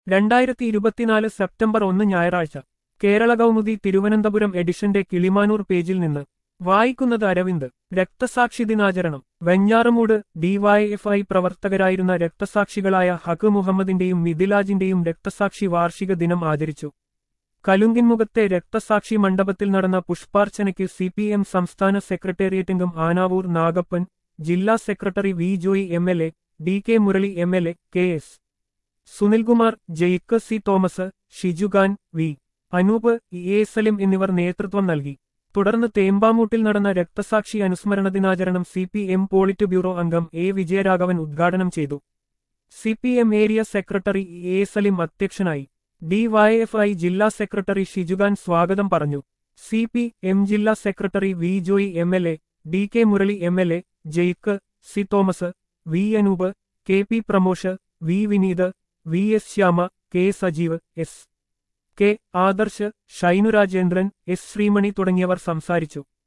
രണ്ടായിരത്തി ഇരുപത്തിനാല് സെപ്റ്റംബർ ഒന്ന് ഞായറാഴ്ച കേരള കൗമുദി തിരുവനന്തപുരം എഡിഷന്റെ കിളിമാനൂർ പേജിൽ നിന്ന് വായിക്കുന്നത് അരവിന്ദ് രക്തസാക്ഷി ദിനാചരണം വെഞ്ഞാറമൂട് ഡിവൈഎഫ്ഐ പ്രവർത്തകരായിരുന്ന രക്തസാക്ഷികളായ ഹക്ക് മുഹമ്മദിന്റെയും മിഥിലാജിന്റെയും രക്തസാക്ഷി വാർഷിക ദിനം ആചരിച്ചു കലുങ്കിൻമുഖത്തെ രക്തസാക്ഷി മണ്ഡപത്തിൽ നടന്ന പുഷ്പാർച്ചനയ്ക്ക് സി പി എം സംസ്ഥാന സെക്രട്ടേറിയറ്റ് അംഗം ആനാവൂർ നാഗപ്പൻ ജില്ലാ secretary V Joy M L A D K Murali M L A K S Sunilkumar ജെയ്ക്കസ് C Thomas Shijukhan V Anoop E A Salim എന്നിവർ നേതൃത്വം നൽകി തുടർന്ന് തേമ്പാമൂട്ടിൽ നടന്ന രക്തസാക്ഷി അനുസ്മരണ ദിനാചരണം C P M polit bureau അംഗം എ വിജയരാഘവൻ ഉദ്ഘാടനം ചെയ്തു C P M area secretary A Salim അധ്യക്ഷനായി ഡിവൈഎഫ്ഐ ജില്ലാ സെക്രട്ടറി ഷിജുഖാൻ സ്വാഗതം പറഞ്ഞു സി പി എം ജില്ലാ secretary V Joy M L A D K Murali M L A Jaick C Thomas V Anoop K P Pramosh V Vineeth V S Shyama K Sajeev S K Adarsh Shainu Rajendran S Sreemani തുടങ്ങിയവർ സംസാരിച്ചു